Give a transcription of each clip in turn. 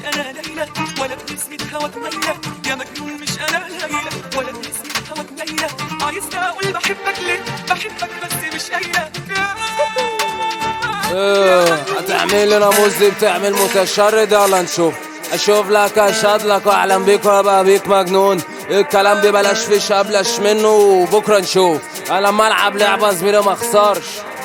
انا ليلى ولا باسمي هواك ميلة يا مجنون مش انا ليلى ولا باسمي هواك ميلة عايزني اقول بحبك ليه بحبك بس مش قايلة ايه هتعمل لنا موزي بتعمل متشرد يلا نشوف اشوف لك اشهد لك واعلم بيك وابقى بيك مجنون الكلام ده بلاش فيش ابلش منه وبكره نشوف انا لما العب لعبه زميلي ما اخسرش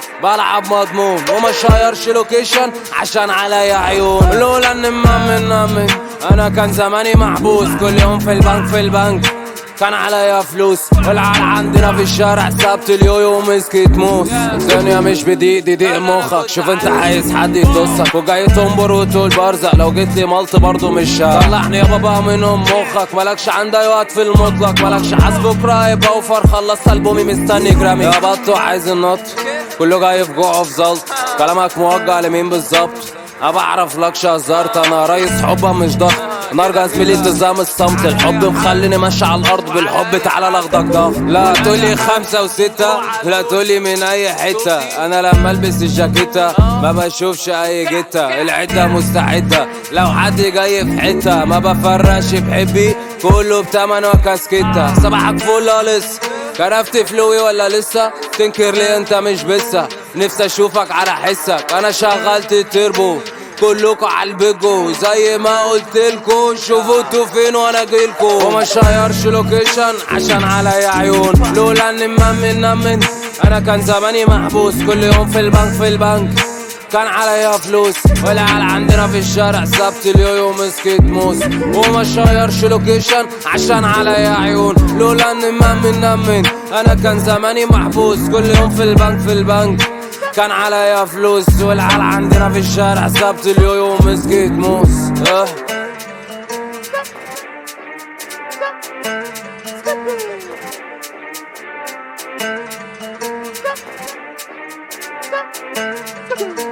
بلعب مضمون ومش هايرش لوكيشن عشان عليا عيون لولا ان مامن نامن انا كان زماني محبوس كل يوم في البنك في البنك كان عليا فلوس العيال عندنا في الشارع سبت اليويو ومسكت موس الدنيا مش بدقيق دي دقيق مخك شوف انت عايز حد يدوسك وجاي تنبر وتقول برزق لو جيت لي ملط برضه مش طلعني يابا بقى منهم مخك مالكش عندي وقت في المطلق مالكش حاسس بكره يبقى اوفر خلصت البومي مستني جرامي يا بطو عايز النط كله جاي في جوع في زلط كلامك موجه لمين بالظبط ما بعرف لكش هزرت انا ريس حبه مش ضغط نرجع زميلي التزام الصمت الحب مخليني ماشي على الارض بالحب تعالى لاخدك ضغط لا تقولي خمسة وستة لا تقولي من اي حتة انا لما البس الجاكيتة ما بشوفش اي جتة العدة مستعدة لو حد جاي في حتة ما بفرقش بحبي كله بتمن وكاسكتة صباحك فل لسه كرفت فلوي ولا لسه تنكر لي انت مش بسه نفسي اشوفك على حسك انا شغلت التربو كلكوا عالبيجو زي ما قلتلكوا شوفوا انتوا فين وانا جيلكوا ومش هايرش لوكيشن عشان عليا عيون لولا اني مأمن نمن انا كان زماني محبوس كل يوم في البنك في البنك كان عليا فلوس والعيال عندنا في الشارع سبت اليويو مسكت موس ومش هايرش لوكيشن عشان عليا عيون لولا اني مأمن نمن انا كان زماني محبوس كل يوم في البنك في البنك كان عليا فلوس والعيال عندنا في الشارع سبت اليويو مسكت موس اه Thank you.